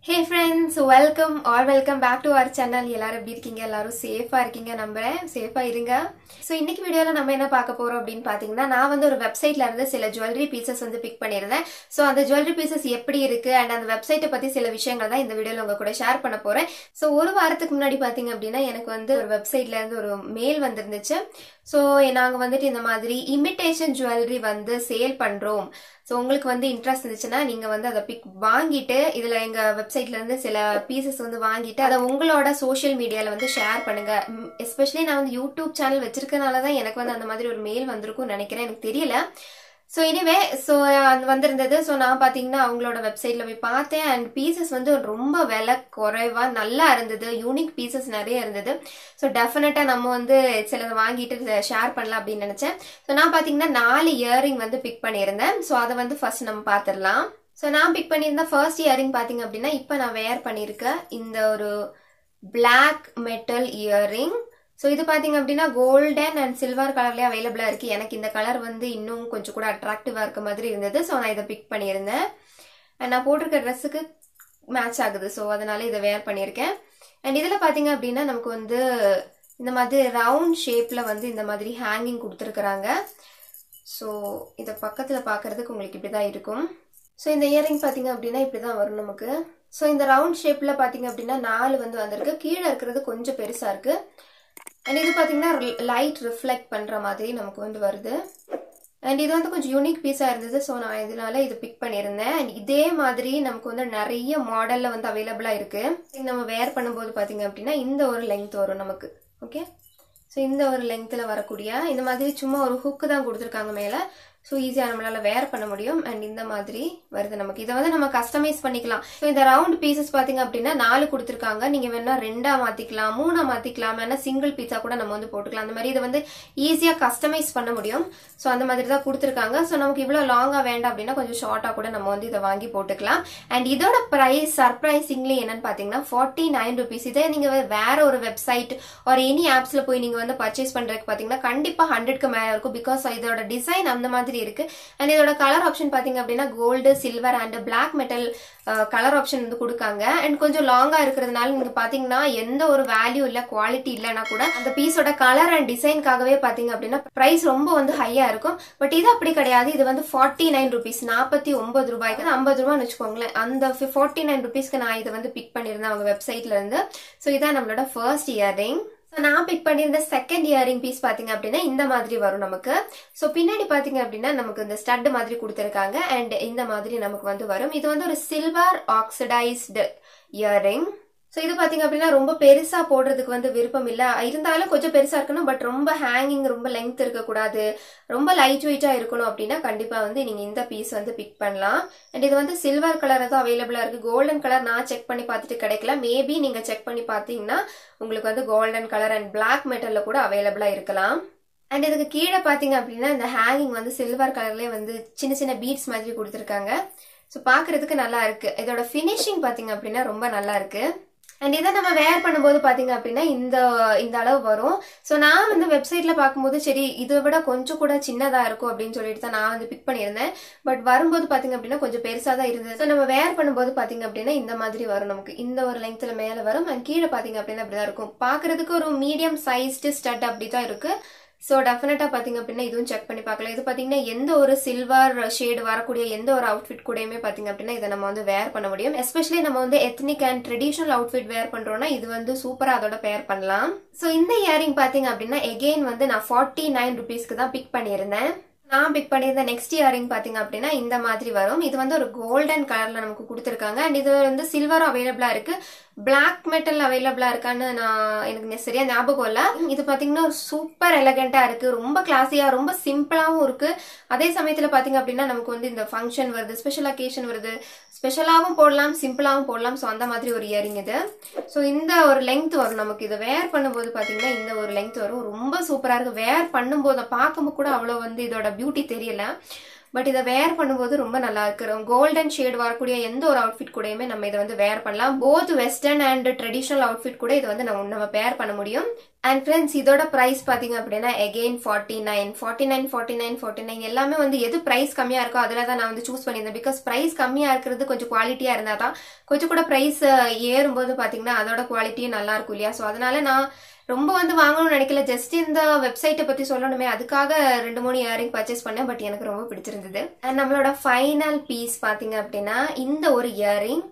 hey friends welcome our welcome back to our channel எல்லாரும் எப்படி இருக்கீங்க எல்லாரும் சேஃபா இருக்கீங்க நம்புறேன் சேஃபா இருங்க ஸோ இன்னைக்கு வீடியோல நம்ம என்ன பார்க்க போறோம் அப்படின்னு பாத்தீங்கன்னா நான் வந்து ஒரு வெப்சைட்ல இருந்து சில ஜுவல்லரி பீசஸ் வந்து பிக் பண்ணியிருந்தேன் ஸோ அந்த ஜுவல்லரி பீசஸ் எப்படி இருக்கு அண்ட் அந்த வெப்சைட்டை பத்தி சில விஷயங்கள் தான் இந்த வீடியோல உங்க கூட ஷேர் பண்ண போறேன் ஸோ ஒரு வாரத்துக்கு முன்னாடி பாத்தீங்க அப்படின்னா எனக்கு வந்து ஒரு வெப்சைட்ல இருந்து ஒரு மெயில் வந்திருந்துச்சு ஸோ நாங்க வந்துட்டு இந்த மாதிரி இமிட்டேஷன் ஜுவல்லரி வந்து சேல் பண்றோம் ஸோ உங்களுக்கு வந்து இன்ட்ரெஸ்ட் இருந்துச்சுன்னா நீங்க வந்து அதை பிக் வாங்கிட்டு இதுல எங்க வெப்சைட்ல இருந்து சில பீசஸ் வந்து வாங்கிட்டு அதை உங்களோட சோஷியல் மீடியால வந்து ஷேர் பண்ணுங்க எஸ்பெஷலி நான் வந்து யூடியூப் சேனல் வச்சிருக்கனால தான் எனக்கு வந்து அந்த மாதிரி ஒரு மெயில் வந்திருக்கும்னு நினைக்கிறேன் எனக்கு தெரியல ஸோ எனிவே ஸோ அது வந்திருந்தது ஸோ நான் பார்த்தீங்கன்னா அவங்களோட வெப்சைட்ல போய் பார்த்தேன் அண்ட் பீசஸ் வந்து ரொம்ப விலை குறைவா நல்லா இருந்தது யூனிக் பீசஸ் நிறைய இருந்தது ஸோ டெஃபினட்டா நம்ம வந்து சிலதை வாங்கிட்டு ஷேர் பண்ணலாம் அப்படின்னு நினைச்சேன் ஸோ நான் பார்த்தீங்கன்னா நாலு இயரிங் வந்து பிக் பண்ணியிருந்தேன் ஸோ அதை வந்து ஃபர்ஸ்ட் நம்ம பார்த்துடலாம் ஸோ நான் பிக் பண்ணியிருந்த ஃபர்ஸ்ட் இயரிங் பார்த்தீங்க அப்படின்னா இப்போ நான் வேர் பண்ணியிருக்க இந்த ஒரு பிளாக் மெட்டல் இயரிங் ஸோ இது பார்த்தீங்க அப்படின்னா கோல்டன் அண்ட் சில்வர் கலர்லேயே அவைலபிளாக இருக்குது எனக்கு இந்த கலர் வந்து இன்னும் கொஞ்சம் கூட அட்ராக்டிவாக இருக்க மாதிரி இருந்தது ஸோ நான் இதை பிக் பண்ணியிருந்தேன் அண்ட் நான் போட்டிருக்க ட்ரெஸ்ஸுக்கு மேட்ச் ஆகுது ஸோ அதனால இதை வேர் பண்ணியிருக்கேன் அண்ட் இதில் பார்த்தீங்க அப்படின்னா நமக்கு வந்து இந்த மாதிரி ரவுண்ட் ஷேப்பில் வந்து இந்த மாதிரி ஹேங்கிங் கொடுத்துருக்குறாங்க ஸோ இதை பக்கத்தில் பார்க்குறதுக்கு உங்களுக்கு இப்படி தான் இருக்கும் ஸோ இந்த இயரிங் பார்த்தீங்க அப்படின்னா இப்படி தான் வரும் நமக்கு ஸோ இந்த ரவுண்ட் ஷேப்பில் பார்த்தீங்க அப்படின்னா நாலு வந்து வந்திருக்கு கீழே இருக்கிறது கொஞ்சம் பெருசாக இருக்குது அண்ட் இது பார்த்தீங்கன்னா லைட் ரிஃப்ளெக்ட் பண்ணுற மாதிரி நமக்கு வந்து வருது அண்ட் இது வந்து கொஞ்சம் யூனிக் பீஸாக இருந்தது ஸோ நான் இதனால இது பிக் பண்ணியிருந்தேன் அண்ட் இதே மாதிரி நமக்கு வந்து நிறைய மாடலில் வந்து அவைலபிளாக இருக்குது நம்ம வேர் பண்ணும்போது பார்த்தீங்க அப்படின்னா இந்த ஒரு லெங்த் வரும் நமக்கு ஓகே ஸோ இந்த ஒரு லெங்த்தில் வரக்கூடிய இந்த மாதிரி சும்மா ஒரு ஹுக்கு தான் கொடுத்துருக்காங்க மேலே ஸோ ஈஸியாக நம்மளால வேர் பண்ண முடியும் அண்ட் இந்த மாதிரி வருது நமக்கு இதை வந்து நம்ம கஸ்டமைஸ் பண்ணிக்கலாம் ஸோ இந்த ரவுண்ட் பீசஸ் பார்த்தீங்க அப்படின்னா நாலு கொடுத்துருக்காங்க நீங்கள் வேணா ரெண்டா மாற்றிக்கலாம் மூணா மாற்றிக்கலாம் வேணா சிங்கிள் பீஸா கூட நம்ம வந்து போட்டுக்கலாம் அந்த மாதிரி இதை வந்து ஈஸியாக கஸ்டமைஸ் பண்ண முடியும் ஸோ அந்த மாதிரி தான் கொடுத்துருக்காங்க ஸோ நமக்கு இவ்வளோ லாங்காக வேண்டாம் அப்படின்னா கொஞ்சம் ஷார்ட்டாக கூட நம்ம வந்து இதை வாங்கி போட்டுக்கலாம் அண்ட் இதோட ப்ரைஸ் சர்ப்ரைசிங்லி என்னன்னு பார்த்தீங்கன்னா ஃபார்ட்டி நைன் ருபீஸ் இதே நீங்கள் வேற ஒரு வெப்சைட் ஒரு எனி ஆப்ஸில் போய் நீங்கள் வந்து பர்ச்சேஸ் பண்ணுறதுக்கு பார்த்தீங்கன்னா கண்டிப்பாக ஹண்ட்ரட்க்கு மேலே இருக்கும் பிகாஸ் இதோட டிசைன் அந்த மாதிரி மாதிரி இருக்கு அண்ட் இதோட கலர் ஆப்ஷன் பாத்தீங்க அப்படின்னா gold silver and black metal colour option வந்து கொடுக்காங்க அண்ட் கொஞ்சம் லாங்கா இருக்கிறதுனால நீங்க பாத்தீங்கன்னா எந்த ஒரு வேல்யூ இல்ல குவாலிட்டி இல்லைன்னா கூட அந்த பீஸோட கலர் அண்ட் டிசைனுக்காகவே பாத்தீங்க அப்படின்னா பிரைஸ் ரொம்ப வந்து ஹையா இருக்கும் பட் இது அப்படி கிடையாது இது வந்து ஃபார்ட்டி நைன் ருபீஸ் நாற்பத்தி ஒன்பது ரூபாய்க்கு ஐம்பது ரூபான்னு வச்சுக்கோங்களேன் அந்த ஃபார்ட்டி நைன் ருபீஸ்க்கு நான் இதை வந்து பிக் பண்ணியிருந்தேன் அவங்க வெப்சைட்ல இருந்து ஸோ இதான் நம்மளோட ஃபர்ஸ்ட் இயரிங் நான் பிக் பண்ணியிருந்த செகண்ட் இயரிங் பீஸ் பாத்தீங்க அப்படின்னா இந்த மாதிரி வரும் நமக்கு ஸோ பின்னாடி பாத்தீங்க அப்படின்னா நமக்கு இந்த ஸ்டட் மாதிரி கொடுத்துருக்காங்க அண்ட் இந்த மாதிரி நமக்கு வந்து வரும் இது வந்து ஒரு சில்வர் ஆக்சிடைஸ்டு இயரிங் ஸோ இது பார்த்தீங்க அப்படின்னா ரொம்ப பெருசாக போடுறதுக்கு வந்து விருப்பம் இல்லை இருந்தாலும் கொஞ்சம் பெருசாக இருக்கணும் பட் ரொம்ப ஹேங்கிங் ரொம்ப லெங்த் இருக்கக்கூடாது ரொம்ப லைட் வெயிட்டாக இருக்கணும் அப்படின்னா கண்டிப்பாக வந்து நீங்கள் இந்த பீஸ் வந்து பிக் பண்ணலாம் அண்ட் இது வந்து சில்வர் கலர் தான் அவைலபிளாக இருக்குது கோல்டன் கலர் நான் செக் பண்ணி பார்த்துட்டு கிடைக்கல மேபி நீங்கள் செக் பண்ணி பார்த்தீங்கன்னா உங்களுக்கு வந்து கோல்டன் கலர் அண்ட் பிளாக் மெட்டலில் கூட அவைலபிளாக இருக்கலாம் அண்ட் இதுக்கு கீழே பார்த்தீங்க அப்படின்னா இந்த ஹேங்கிங் வந்து சில்வர் கலர்லேயே வந்து சின்ன சின்ன பீட்ஸ் மாதிரி கொடுத்துருக்காங்க ஸோ பார்க்குறதுக்கு நல்லா இருக்கு இதோட ஃபினிஷிங் பார்த்தீங்க அப்படின்னா ரொம்ப நல்லா இருக்கு அண்ட் இதை நம்ம வேர் பண்ணும்போது பார்த்தீங்க அப்படின்னா இந்த இந்த அளவு வரும் ஸோ நான் வந்து வெப்சைட்ல பார்க்கும்போது சரி இதை விட கொஞ்சம் கூட சின்னதாக இருக்கும் அப்படின்னு சொல்லிட்டு தான் நான் வந்து பிக் பண்ணியிருந்தேன் பட் வரும்போது பார்த்தீங்க அப்படின்னா கொஞ்சம் பெருசாக தான் இருந்தது ஸோ நம்ம வேர் பண்ணும்போது பார்த்தீங்க அப்படின்னா இந்த மாதிரி வரும் நமக்கு இந்த ஒரு லெங்க்த்தில் மேலே வரும் அண்ட் கீழே பார்த்தீங்க அப்படின்னா அப்படி தான் இருக்கும் பார்க்கறதுக்கு ஒரு மீடியம் சைஸ்டு ஸ்டட் அப்படி தான் இருக்கு ஸோ டெஃபினட்டாக பார்த்தீங்க அப்படின்னா இதுவும் செக் பண்ணி பார்க்கலாம் இது பார்த்தீங்கன்னா எந்த ஒரு சில்வர் ஷேடு வரக்கூடிய எந்த ஒரு அவுட்ஃபிட் கூடயுமே பார்த்தீங்க அப்படின்னா இதை நம்ம வந்து வேர் பண்ண முடியும் எஸ்பெஷலி நம்ம வந்து ethnic and traditional outfit wear பண்ணுறோம்னா இது வந்து சூப்பராக அதோட பேர் பண்ணலாம் ஸோ இந்த இயரிங் பார்த்தீங்க அப்படின்னா எகெயின் வந்து நான் ஃபார்ட்டி நைன் ருபீஸ்க்கு தான் பிக் பண்ணியிருந்தேன் நான் பிக் பண்ணியிருந்த நெக்ஸ்ட் இயரிங் பார்த்தீங்க அப்படின்னா இந்த மாதிரி வரும் இது வந்து ஒரு கோல்டன் கலர்ல நமக்கு கொடுத்துருக்காங்க அண்ட் இது வந்து சில்வரும் அவைலபிளா இருக்கு பிளாக் மெட்டல் அவைலபிளா இருக்கான்னு நான் எனக்கு சரியா ஞாபகம் இல்ல இது பாத்தீங்கன்னா சூப்பர் எலகண்டா இருக்கு ரொம்ப கிளாஸியா ரொம்ப சிம்பிளாவும் இருக்கு அதே சமயத்துல பாத்தீங்க அப்படின்னா நமக்கு வந்து இந்த ஃபங்க்ஷன் வருது ஸ்பெஷல் அக்கேஷன் வருது ஸ்பெஷலாவும் போடலாம் சிம்பிளாவும் போடலாம் ஸோ அந்த மாதிரி ஒரு இயரிங் இது ஸோ இந்த ஒரு லெங்த் வரும் நமக்கு இதை வேர் பண்ணும்போது பாத்தீங்கன்னா இந்த ஒரு லெங்த் வரும் ரொம்ப சூப்பரா இருக்கு வேர் பண்ணும்போது பார்க்கும்போது கூட அவ்வளோ வந்து இதோட பியூட்டி தெரியல பட் இதை வேர் பண்ணும்போது ரொம்ப நல்லா இருக்கு கோல்டன் ஷேட் வரக்கூடிய எந்த ஒரு அவுட்ஃபிட் கூடயுமே நம்ம இதை வந்து வேர் பண்ணலாம் both western and traditional outfit கூட இதை வந்து நம்ம நம்ம பேர் பண்ண முடியும் அண்ட் ஃப்ரெண்ட்ஸ் இதோட ப்ரைஸ் பார்த்தீங்க அப்படின்னா again forty nine forty nine forty nine forty nine எல்லாமே வந்து எது ப்ரைஸ் கம்மியாக இருக்கோ அதில் தான் நான் வந்து சூஸ் பண்ணியிருந்தேன் பிகாஸ் ப்ரைஸ் கம்மியாக இருக்கிறது கொஞ்சம் குவாலிட்டியாக இருந்தால் தான் கொஞ்சம் கூட ப்ரைஸ் ஏறும்போது பார்த்தீங்கன்னா அதோட குவாலிட்டியும் நல்லா இருக்கும் இல்லையா ஸோ அதனால நான் ரொம்ப வந்து வாங்கணும்னு நினைக்கல ஜஸ்ட் இந்த வெப்சைட்டை பற்றி சொல்லணுமே அதுக்காக ரெண்டு மூணு இயரிங் பர்ச்சேஸ் பண்ணேன் பட் எனக்கு ரொம்ப பிடிச்சிருந்தது அண்ட் நம்மளோட ஃபைனல் பீஸ் பார்த்தீங்க அப்படின்னா இந்த ஒரு இயரிங்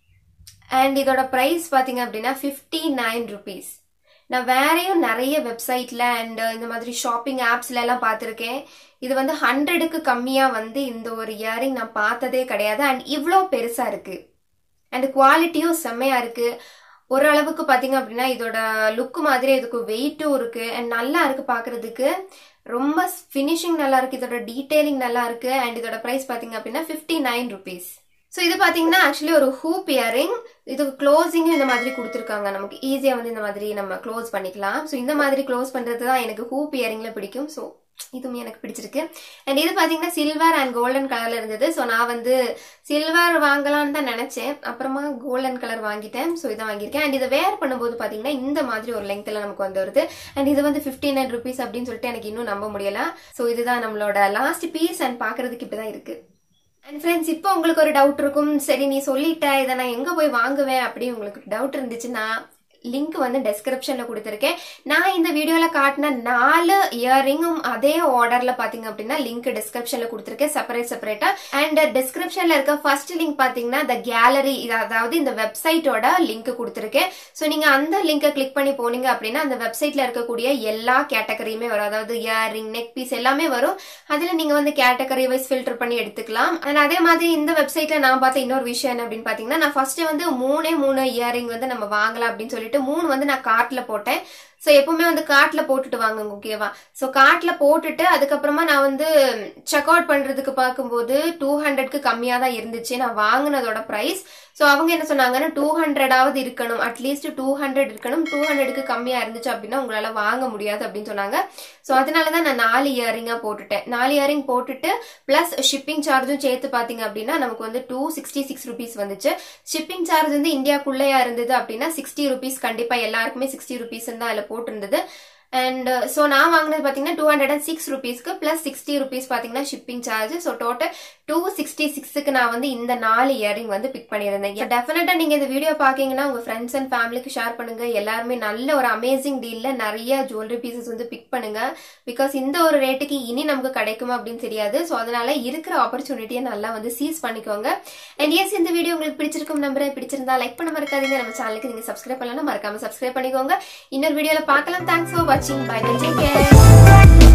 அண்ட் இதோட ப்ரைஸ் பார்த்தீங்க அப்படின்னா ஃபிஃப்டி நைன் ருபீஸ் நான் வேறையும் நிறைய வெப்சைட்ல அண்ட் இந்த மாதிரி ஷாப்பிங் ஆப்ஸ்ல எல்லாம் பார்த்துருக்கேன் இது வந்து ஹண்ட்ரடுக்கு கம்மியாக வந்து இந்த ஒரு இயரிங் நான் பார்த்ததே கிடையாது அண்ட் இவ்வளோ பெருசாக இருக்கு அண்ட் குவாலிட்டியும் செம்மையா இருக்கு ஓரளவுக்கு பார்த்தீங்க அப்படின்னா இதோட லுக் மாதிரி இதுக்கு வெயிட்டும் இருக்கு அண்ட் நல்லா இருக்கு பார்க்கறதுக்கு ரொம்ப ஃபினிஷிங் நல்லா இருக்கு இதோட டீடைலிங் நல்லா இருக்கு அண்ட் இதோட ப்ரைஸ் பார்த்தீங்க அப்படின்னா ஃபிஃப்டி நைன் ருபீஸ் ஸோ இது பார்த்தீங்கன்னா ஆக்சுவலி ஒரு ஹூப் இயரிங் இதுக்கு க்ளோசிங்கும் இந்த மாதிரி கொடுத்துருக்காங்க நமக்கு ஈஸியாக வந்து இந்த மாதிரி நம்ம க்ளோஸ் பண்ணிக்கலாம் ஸோ இந்த மாதிரி க்ளோஸ் பண்ணுறது தான் எனக்கு ஹூப் இயரிங்ல பிடிக்கும் ஸோ இதுவுமே எனக்கு பிடிச்சிருக்கு அண்ட் இது பார்த்தீங்கன்னா சில்வர் அண்ட் கோல்டன் கலர்ல இருந்தது ஸோ நான் வந்து சில்வர் வாங்கலாம்னு தான் நினைச்சேன் அப்புறமா கோல்டன் கலர் வாங்கிட்டேன் ஸோ இதை வாங்கியிருக்கேன் அண்ட் இதை வேர் பண்ணும்போது பார்த்தீங்கன்னா இந்த மாதிரி ஒரு லெங்க்ல நமக்கு வந்து வருது அண்ட் இது வந்து ஃபிஃப்டி நைன் ருபீஸ் அப்படின்னு சொல்லிட்டு எனக்கு இன்னும் நம்ப முடியல ஸோ இதுதான் நம்மளோட லாஸ்ட் பீஸ் அண்ட் பார்க்கறதுக்கு இப்படிதான் இருக்கு அண்ட் ஃப்ரெண்ட்ஸ் இப்போ உங்களுக்கு ஒரு டவுட் இருக்கும் சரி நீ சொல்லிட்ட இதை நான் எங்கே போய் வாங்குவேன் அப்படி உங்களுக்கு டவுட் இருந்துச்சுன்னா லிங்க் வந்து டெஸ்கிரிப்ஷனில் கொடுத்துருக்கேன் நான் இந்த வீடியோவில் காட்டின நாலு இயரிங்கும் அதே ஆர்டரில் பார்த்தீங்க அப்படின்னா லிங்க் டிஸ்கிரிப்ஷனில் கொடுத்துருக்கேன் செப்பரேட் செப்பரேட்டாக அண்ட் டிஸ்கிரிப்ஷனில் இருக்க ஃபர்ஸ்ட் லிங்க் பார்த்தீங்கன்னா இந்த கேலரி அதாவது இந்த வெப்சைட்டோட லிங்க் கொடுத்துருக்கேன் ஸோ நீங்கள் அந்த லிங்கை கிளிக் பண்ணி போனீங்க அப்படின்னா அந்த வெப்சைட்டில் இருக்கக்கூடிய எல்லா கேட்டகரியுமே வரும் அதாவது இயரிங் நெக் பீஸ் எல்லாமே வரும் அதில் நீங்கள் வந்து கேட்டகரி வைஸ் ஃபில்டர் பண்ணி எடுத்துக்கலாம் அண்ட் அதே மாதிரி இந்த வெப்சைட்டில் நான் பார்த்த இன்னொரு விஷயம் என்ன அப்படின்னு பார்த்தீங்கன்னா நான் ஃபர்ஸ்ட் வந்து மூணே மூணு இயரிங் வந்து நம்ம வாங்கலாம் அப்படின்னு சொல்லிட்டு மூணு வந்து நான் கார்ட்ல போட்டேன் ஸோ எப்பவுமே வந்து கார்ட்ல போட்டுட்டு வாங்க ஓகேவா ஸோ கார்ட்ல போட்டுட்டு அதுக்கப்புறமா நான் வந்து செக் அவுட் பண்றதுக்கு பார்க்கும்போது டூ ஹண்ட்ரட்க்கு கம்மியாக தான் இருந்துச்சு நான் வாங்கினதோட ப்ரைஸ் ஸோ அவங்க என்ன சொன்னாங்கன்னா டூ ஹண்ட்ரடாவது இருக்கணும் அட்லீஸ்ட் டூ ஹண்ட்ரட் இருக்கணும் டூ ஹண்ட்ரடுக்கு கம்மியாக இருந்துச்சு அப்படின்னா உங்களால் வாங்க முடியாது அப்படின்னு சொன்னாங்க ஸோ அதனால தான் நான் நாலு இயரிங்காக போட்டுட்டேன் நாலு இயரிங் போட்டுட்டு ப்ளஸ் ஷிப்பிங் சார்ஜும் சேர்த்து பார்த்தீங்க அப்படின்னா நமக்கு வந்து டூ சிக்ஸ்டி சிக்ஸ் ருபீஸ் வந்துச்சு ஷிப்பிங் சார்ஜ் வந்து இந்தியாக்குள்ளேயா இருந்தது அப்படின்னா சிக்ஸ்டி ருபீஸ் கண்டிப்பாக எல்லாருக்குமே சிக்ஸ்டி ருபீஸ் தான் அதில் போட்டிருந்தது அண்ட் ஸோ நான் வாங்கினது பார்த்தீங்கன்னா டூ ஹண்ட்ரட் அண்ட் சிக்ஸ் ருபீஸ்க்கு ப்ளஸ் சிக்ஸ்டி ருபீஸ் பார்த்தீங்கன்னா shipping charge so total two sixty சிக்ஸுக்கு நான் வந்து இந்த நாலு இயரிங் வந்து பிக் பண்ணியிருந்தேன் டெஃபினட்டாக நீங்கள் இந்த வீடியோ பார்க்கீங்கன்னா உங்கள் ஃப்ரெண்ட்ஸ் அண்ட் ஃபேமிலிக்கு ஷேர் பண்ணுங்க எல்லாருமே நல்ல ஒரு அமேசிங் டீலில் நிறைய ஜுவல்லரி பீசஸ் வந்து பிக் பண்ணுங்க பிகாஸ் இந்த ஒரு ரேட்டுக்கு இனி நமக்கு கிடைக்குமா அப்படின்னு தெரியாது ஸோ அதனால இருக்கிற ஆப்பர்ச்சுனிட்டியை நல்லா வந்து சீஸ் பண்ணிக்கோங்க அண்ட் எஸ் இந்த வீடியோ உங்களுக்கு பிடிச்சிருக்கும் நம்புறேன் பிடிச்சிருந்தா லைக் பண்ண மறக்காதீங்க நம்ம சேனலுக்கு நீங்கள் சப்ஸ்கிரைப் பண்ணலாம் மறக்காம சப்ஸ்கிரைப் பண்ணிக்கோங்க இன்னொரு வீடியோவில் பார்க்கலாம் தேங்க்ஸ் ஃபார் வாட்சிங் பை பை டேக் கேர்